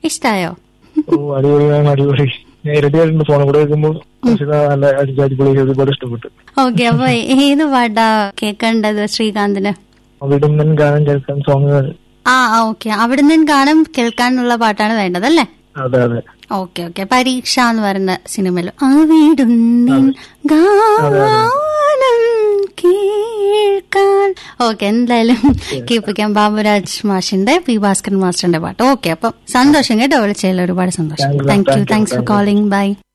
ഇഷ്ടായോ ഓ അടിപൊളിയാണ് അടിപൊളി നേരിട്ട് കേട്ടിട്ടുണ്ട് ഫോണിൽ കൂടെ കേൾക്കുമ്പോൾ നല്ല അടിച്ച് അടിപൊളി ഒരുപാട് ഇഷ്ടപ്പെട്ടു ഓക്കെ അപ്പൊ ഏത് പാട്ടാ കേൾക്കേണ്ടത് ശ്രീകാന്തിന് അവിടുന്ന് ഗാനം കേൾക്കാൻ സോങ് ആ ഓക്കെ അവിടുന്ന് ഗാനം കേൾക്കാനുള്ള പാട്ടാണ് വേണ്ടത് അല്ലേ അതെ അതെ ഓക്കെ ഓക്കെ പരീക്ഷ എന്ന് പറയുന്ന സിനിമയിൽ അവിടുന്ന് ഗാനം കേൾക്കാൻ ഓക്കെ എന്തായാലും കേൾപ്പിക്കാം ബാബുരാജ് മാഷിന്റെ പി ഭാസ്കരൻ മാസ്റ്ററിന്റെ പാട്ട് ഓക്കെ അപ്പം സന്തോഷം കേട്ടോ വിളിച്ചതിൽ ഒരുപാട് സന്തോഷം Thank you, thank you thank you, thanks for thank you. Calling by